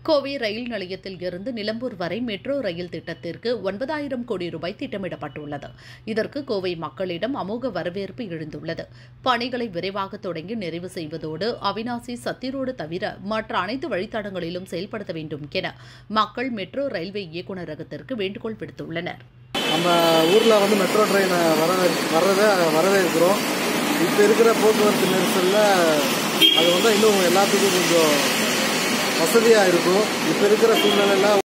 கோவை ரயில் நிலையத்தில் இருந்து நிலம்பூர் வரை மெட்ரோ ரயில் திட்டத்திற்கு ஒன்பதாயிரம் கோடி ரூபாய் திட்டமிடப்பட்டுள்ளது இதற்கு கோவை மக்களிடம் அமோக வரவேற்பு எழுந்துள்ளது பணிகளை விரைவாக தொடங்கி நிறைவு செய்வதோடு அவினாசி சத்திரோடு தவிர மற்ற அனைத்து வழித்தடங்களிலும் செயல்படுத்த வேண்டும் என மக்கள் மெட்ரோ ரயில்வே இயக்குநரகத்திற்கு வேண்டுகோள் விடுத்துள்ளனர் நம்ம ஊரில் வந்து மெட்ரோ ட்ரெயின் வர வர்றதை வரவேற்கிறோம் இப்போ இருக்கிற போக்குவரத்து நெரிசலில் அது வந்து இன்னும் எல்லாத்துக்கும் கொஞ்சம் வசதியாக இருக்கும் இப்போ இருக்கிற சூழ்நிலையில்